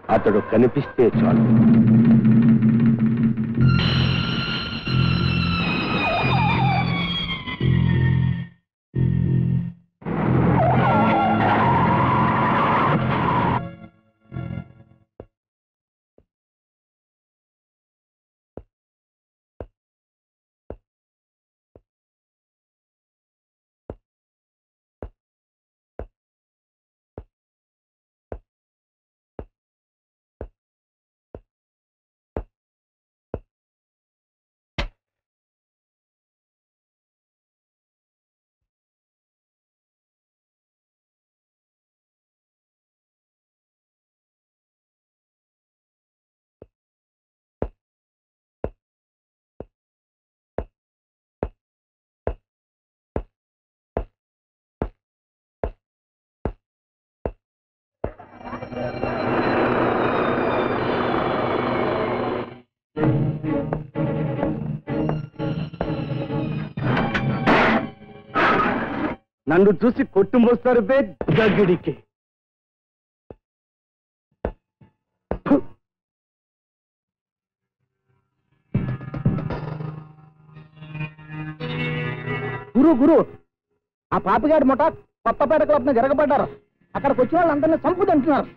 అతడు కనిపిస్తే చాలు నన్ను చూసి కొట్టుమోస్తారు బే దగ్గడికి గురు గురు ఆ పాపిగాడి ముఠ కొత్తపేట క్లబ్ జరగబడ్డారు అక్కడికి వచ్చిన వాళ్ళందరినీ చంపు తింటున్నారు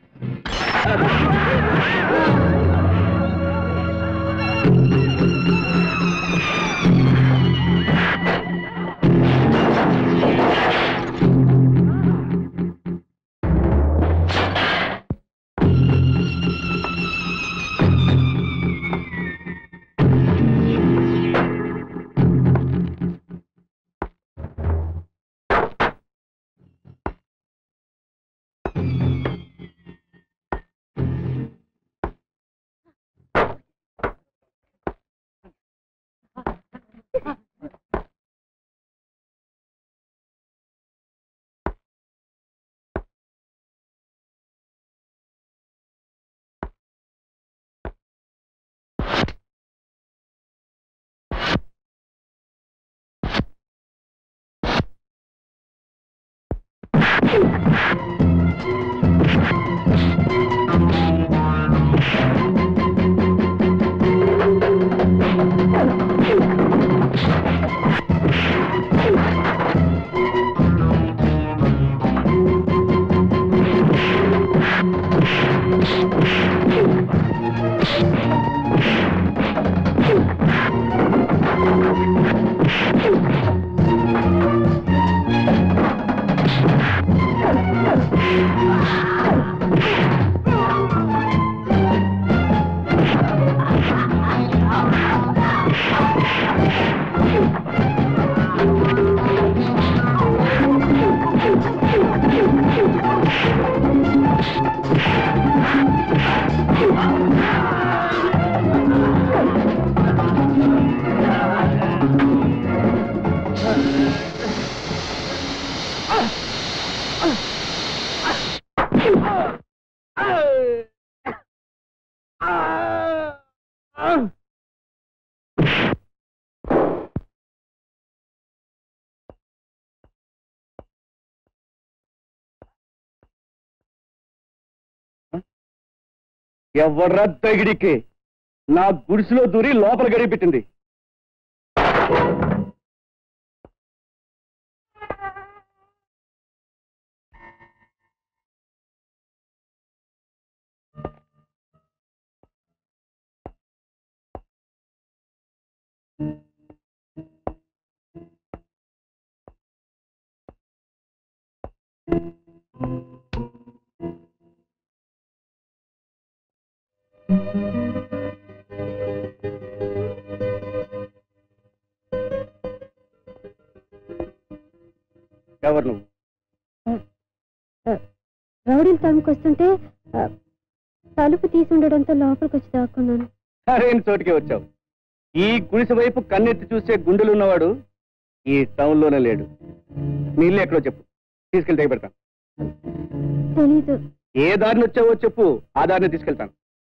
ఎవర్రా తగిడికి నా గుడిసెలో దూరి లోపల గడిపి పెట్టింది ఎవరు నువ్వు రౌడీలు తరుముకొస్తుంటే ఆ, తలుపు తీసి ఉండడంతో లోపలికి వచ్చి దాక్కున్నాను సరైన చోటికే వచ్చావు ఈ గుడిసె వైపు కన్నెత్తి చూసే గుండెలున్నవాడు ఈ టౌన్ లోనే లేడు నీ ఇల్లు ఎక్కడో చెప్పు తీసుకెళ్లి దగ్గర పెడతాను తెలీదు ఏ దారిని వచ్చావో చెప్పు ఆ దారిని తీసుకెళ్తాను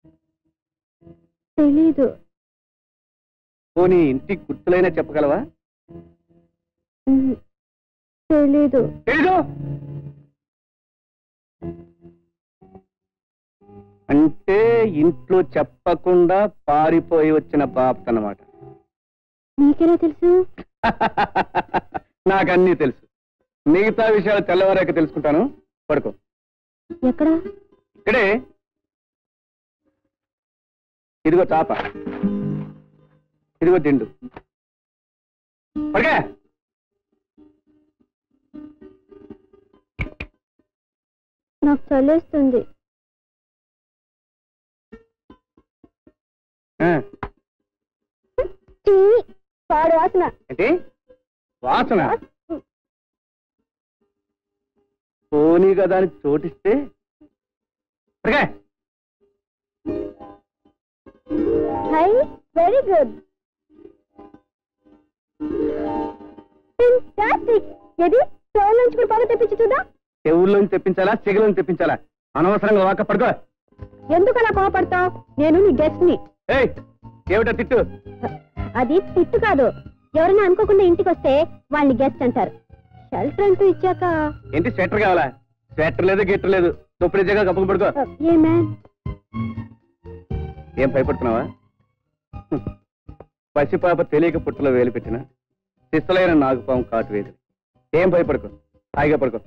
తెలీదు పోనీ ఇంటికి గుర్తులైనా చెప్పగలవా ఉహు. తెలీదు తెలీదు అంటే ఇంట్లో చెప్పకుండా పారిపోయి వచ్చిన బాప్త అన్నమాట మీకెలా తెలుసు నాకన్నీ తెలుసు మిగతా విషయాలు తెల్లవారాక తెలుసుకుంటాను పడుకో ఎక్కడ ఇక్కడే ఇదిగో చాప ఇదిగో తిండు పడగా నాకు చల్లేస్తుంది చీ, పాడు వాసన ఏంటి వాసన పోనీ కదా అని చోటిస్తే పడగా హై వెరీ గుడ్ ఫెంటాస్టిక్ ఏది స్టోర్ నుంచి కూడా బాగా తెప్పించి చూద్దాం చెవుల్లోంచి తెప్పించాలా చెగులోంచి తెప్పించాలా అనవసరంగా వాక పడుకో ఎందుకలా కోపడతావు నేను నీ గెస్ట్ ని ఏయ్ ఏమిటో తిట్టు అది తిట్టు కాదు ఎవరైనా అనుకోకుండా ఇంటికి వస్తే వాళ్ళని గెస్ట్ అంటారు షెల్టర్ అంటూ ఇచ్చాక ఏంటి స్వెటర్ కావాలా స్వెటర్ లేదు గిట్టర్ లేదు దుప్పటి జగా కప్పుకు పడుకో ఏ మ్యాన్ ఏం భయపడుతున్నావా హ్మ్. పసిపాప తెలియక పుట్టలో వేలు పెట్టిన శిస్తులైన నాగుపాము కాటు వేది ఏం భయపడుకో హాయిగా పడుకో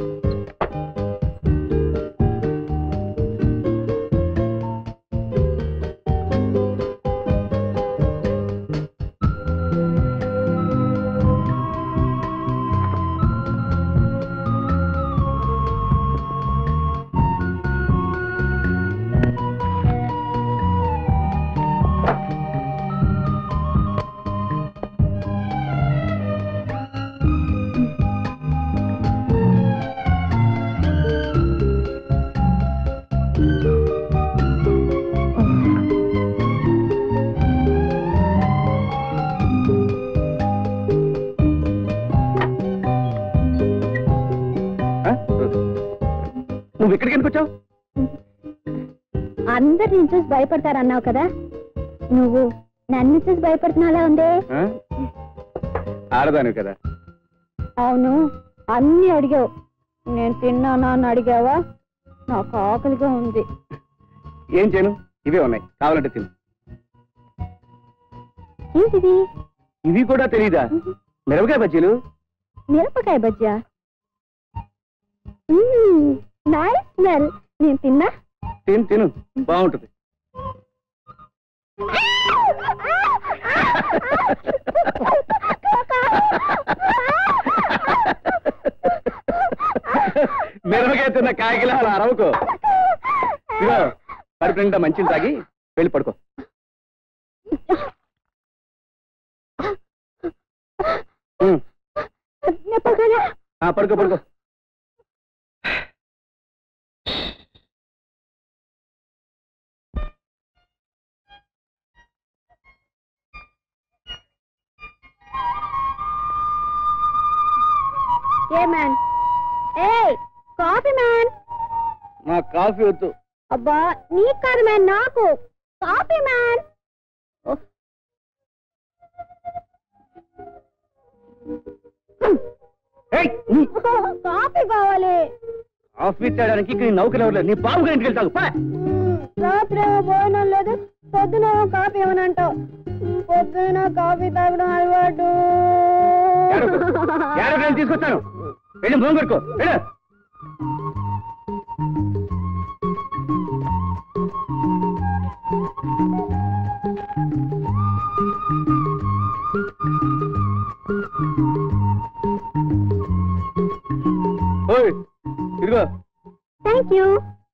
ఆ? నువ్వు ఇక్కడికి ఎందుకు వచ్చావు అందరు నేను చూసి భయపడతారన్నావు కదా నువ్వు నన్ను చూసి భయపడుతున్నాలా ఉందే ఆ? ఆడదానివి కదా అవును అన్ని అడిగావు నేను తిన్నానా అని అడిగావా నాకు ఆకలిగా ఉంది ఏం చేయను ఇవే ఉన్నాయి కావాలంటే తిను ఏంటిది ఇవి కూడా తెలియదా మిరపకాయ బజ్జీలు మిరపకాయ బజ్జా నైస్ స్మెల్ నేను తిన్నా తిను తిను బాగుంటుంది మిరపకాయ తిన్న కాయకిలా అలా అరవకు ఇదిగో కడుపు నిండా మంచిని తాగి వెళ్ళి పడుకో ఉమ్, నెప్పగానే ఆ, పడుకో పడుకో a man a coffee man మా కాఫీ వద్దు అబ్బా నీకు కాదు మ్యాన్ నాకు కాఫీ మ్యాన్ ఏయ్, నీ కాఫీ కావాలి కాఫీ తేడానికి ఇక్కడ నీ నౌకలు ఎవరు లేరు. నీ బాబు గారి ఇంటికి వెళ్తావు పా. రాత్రి ఏమో భోజనం లేదు పొద్దున ఏమో కాఫీ ఏమనంటావు పొద్దున కాఫీ తాగడం అలవాటు ఏడవకు. ఏడవకు, నేను తీసుకొస్తాను వెళ్ళి మోహం కొడుకో వెళ్ళు ఓయ్ ఇదిగో థ్యాంక్ యూ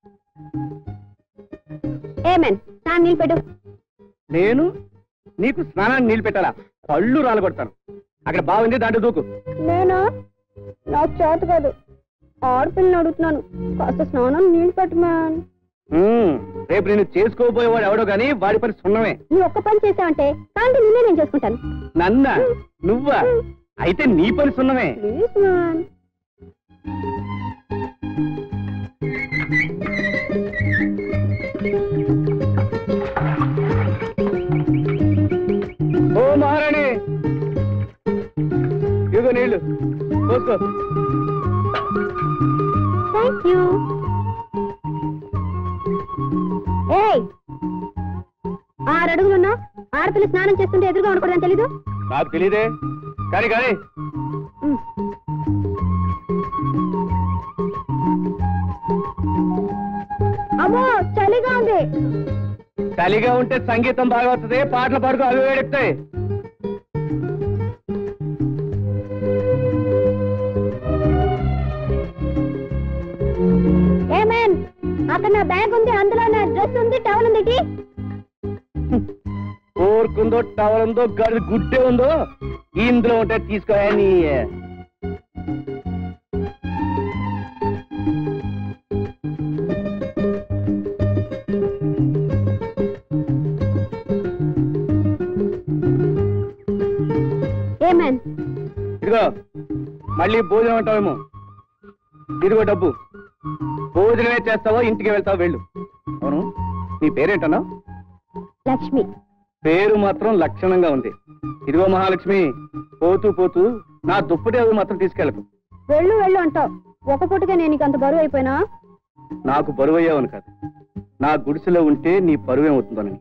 ఏమన్ నా నీళ్ళు పెట్టు నేను నీకు స్నానాన్ని నీళ్ళు పెట్టాలా కళ్ళు రాలగొడతాను అక్కడ బాగుంది దాంట్లో దూకు నేను నాకు చేత కాదు ఆడపిల్లని అడుగుతున్నాను కాస్త స్నానం నీళ్ళు పెట్టు మ్యాన్ ఉమ్, రేపు నేను చేసుకోబోయేవాడు ఎవడో గానీ వాడి పని సున్నమే నీ ఒక్క పని చేసావంటే కాంతి నిన్నే నేను చేసుకుంటాను నన్న నువ్వా అయితే నీ పని సున్నమే ప్లీజ్ మ్యాన్ ఓ మహారాణి ఇదిగో నీళ్లు పోసుకో థ్యాంక్ యూ ఆరు అడుగులున్నా ఆడపిల్ల స్నానం చేస్తుంటే ఎదురుగా ఉండకూడదని తెలీదు నాకు తెలియదే కానీ కానీ ఉమ్. అమ్మో చలిగా ఉంది చలిగా ఉంటే సంగీతం బాగా వస్తుంది పాటలు పాడుకో అవి వేడెక్కుతాయి ఏమేన్ అక్కడ నా బ్యాగ్ ఉంది అందులో నా డ్రెస్ ఉంది టవల్ ఉంది ఇటీ. ఊరుకుందో టవల్ ఉందో గడి గుడ్డే ఉందో ఇందులో ఉంటే తీసుకో నీ ఏమేన్ ఇదిగో మళ్ళీ భోజనం అంటావేమో ఇదిగో డబ్బు భోజనమే చేస్తావో ఇంటికి వెళ్తావో వెళ్ళు అవును నీ పేరేంటన్నా లక్ష్మి పేరు మాత్రం లక్షణంగా ఉంది ఇదిగో మహాలక్ష్మి పోతూ పోతూ నా దుప్పటి అవి మాత్రం తీసుకెళ్ళకు వెళ్ళు వెళ్ళు అంటావు ఒక పూటగా నేను నీకు అంత బరువు అయిపోయినా నాకు బరువయ్యావని కాదు నా గుడిసెలో ఉంటే నీ పరువేమవుతుందోనని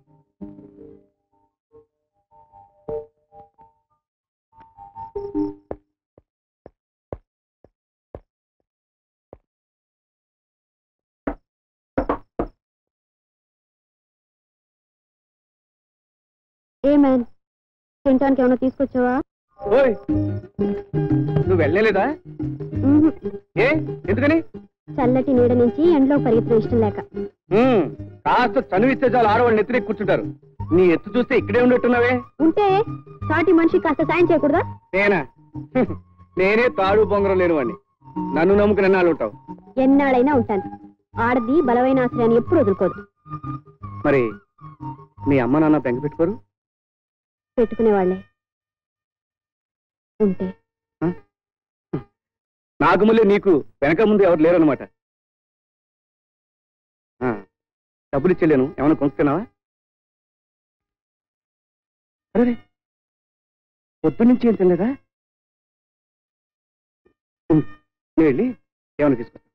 ఏమేన్ తినటానికి ఏమైనా తీసుకొచ్చావా ఓయ్ నువ్వు వెళ్ళలేదా ఉహు. ఏ ఎందుకని చల్లటి నీడ నుంచి ఎండలో పరిగెత్తడం ఇష్టం లేక ఉమ్, కాస్త చనువిస్తే చాలు ఆడవాళ్ళు నెత్తిని కూర్చుంటారు నీ ఎత్తు చూస్తే ఇక్కడే ఉన్నట్టున్నావే ఉంటే సాటి మనిషి కాస్త సాయం చేయకూడదా నేనా నేనే తాడు బొంగరం లేని వాడిని నన్ను నమ్ముకుని ఎన్నాళ్ళు ఉంటావు ఎన్నాళ్ళైనా ఉంటాను ఆడది బలమైన ఆశ్రయాన్ని ఎప్పుడు వదులుకోదు మరి మీ అమ్మ నాన్న బెంగ పెట్టుకోరు పెట్టుకునేవాళ్లే ఉంటే నాకు మళ్ళీ నీకు వెనక ముందు ఎవరు లేరనమాట ఆ, డబ్బులు ఇచ్చేలేను ఏమైనా కొనుక్కున్నావా అరే పొద్దు నుంచి ఏం తినలేదా ఉమ్, నేను వెళ్ళి ఏమైనా తీసుకొస్తా